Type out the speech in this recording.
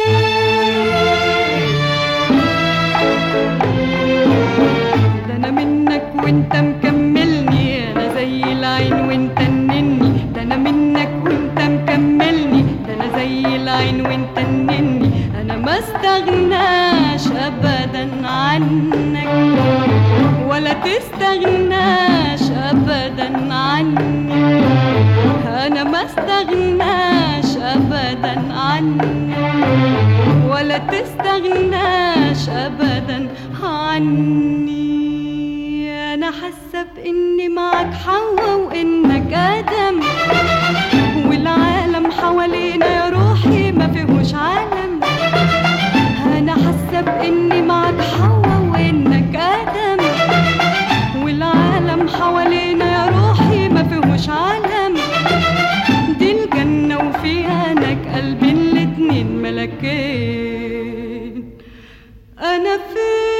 ده انا منك وانت مكملني انا زي العين وانت النني ده انا منك وانت مكملني ده انا زي العين وانت النني انا ما استغناش ابدا عنك ولا تستغناش ابدا عني انا ما استغناش ابدا عنك ولا تستغناش ابدا عني انا حاسه باني معك حوا وانك ادم والعالم حوالينا يا روحي ما فيهوش عالم انا حاسه باني معك حوا وانك ادم والعالم حوالينا يا روحي ما فيهوش عالم دي الجنة وفيها هناك قلبي الاتنين ملكين أنا فين